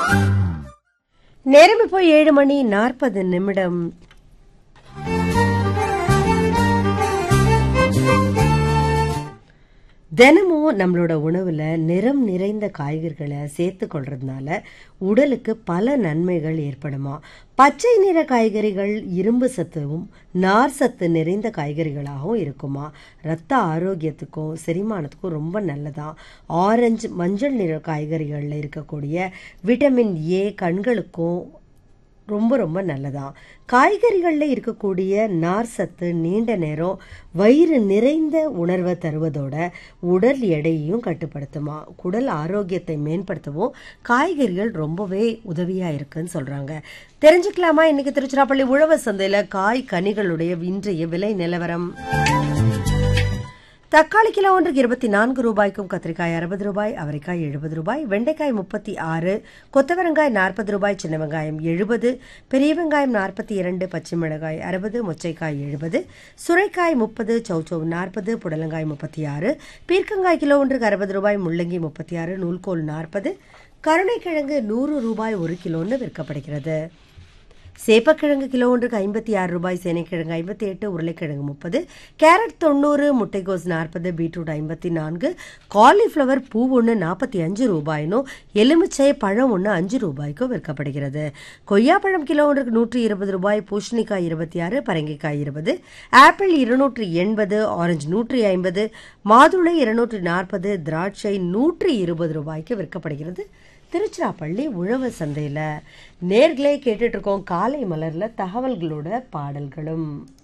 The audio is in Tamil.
நேரம் இப்போ ஏழு மணி நாற்பது நிமிடம் தினமும் நம்மளோட உணவில் நிறம் நிறைந்த காய்கறிகளை சேர்த்து கொள்றதுனால உடலுக்கு பல நன்மைகள் ஏற்படுமா பச்சை நிற காய்கறிகள் இரும்பு சத்துவும் நார் சத்து நிறைந்த காய்கறிகளாகவும் இருக்குமா ரத்த ஆரோக்கியத்துக்கும் செரிமானத்துக்கும் ரொம்ப நல்லதான் ஆரஞ்சு மஞ்சள் நிற காய்கறிகளில் இருக்கக்கூடிய விட்டமின் ஏ கண்களுக்கும் ரொம்ப ரொம்ப நல்லதான் காய்கறிகளில் இருக்கக்கூடிய நார் சத்து நீண்ட நேரம் வயிறு நிறைந்த உணர்வை தருவதோட உடல் எடையையும் கட்டுப்படுத்துமா குடல் ஆரோக்கியத்தை மேம்படுத்தவும் காய்கறிகள் ரொம்பவே உதவியாக இருக்குன்னு சொல்கிறாங்க தெரிஞ்சுக்கலாமா இன்னைக்கு திருச்சிராப்பள்ளி உழவர் சந்தையில் காய் கனிகளுடைய இன்றைய விலை நிலவரம் தக்காளி கிலோ ஒன்றுக்கு இருபத்தி நான்கு ரூபாய்க்கும் கத்திரிக்காய் அறுபது ரூபாய் அவரைக்காய் எழுபது ரூபாய் வெண்டைக்காய் முப்பத்தி ஆறு கொத்தவரங்காய் நாற்பது ரூபாய் சின்ன வெங்காயம் எழுபது பெரிய வெங்காயம் நாற்பத்தி இரண்டு பச்சை மிளகாய் அறுபது மொச்சைக்காய் எழுபது சுரைக்காய் முப்பது சௌச்சௌ நாற்பது புடலங்காய் முப்பத்தி ஆறு பீர்க்கங்காய் கிலோ ஒன்றுக்கு அறுபது ரூபாய் முள்ளங்கி முப்பத்தி ஆறு நூல்கோல் நாற்பது கருணைக்கிழங்கு நூறு ரூபாய் ஒரு கிலோன்னு விற்கப்படுகிறது சேப்பக்கிழங்கு கிலோ ஒன்றுக்கு ஐம்பத்தி ஆறு ரூபாய் சேனைக்கிழங்கு ஐம்பத்தி எட்டு உருளைக்கிழங்கு முப்பது கேரட் தொண்ணூறு முட்டைகோஸ் நாற்பது பீட்ரூட் ஐம்பத்தி நான்கு காலிஃப்ளவர் பூ ஒன்று நாற்பத்தி அஞ்சு ரூபாயினும் எலுமிச்சை பழம் ஒன்று அஞ்சு ரூபாய்க்கும் விற்கப்படுகிறது கொய்யாப்பழம் கிலோ ஒன்றுக்கு நூற்றி இருபது ரூபாய் பூசணிக்காய் இருபத்தி ஆறு பரங்கிக்காய் இருபது ஆப்பிள் இருநூற்றி எண்பது ஆரஞ்சு நூற்றி ஐம்பது மாதுளை இருநூற்றி நாற்பது திராட்சை நூற்றி இருபது ரூபாய்க்கு விற்கப்படுகிறது திருச்சிராப்பள்ளி உழவர் சந்தையில் நேர்களே கேட்டுட்டு இருக்கோம் காலை மலர்ல தகவல்களோட பாடல்களும்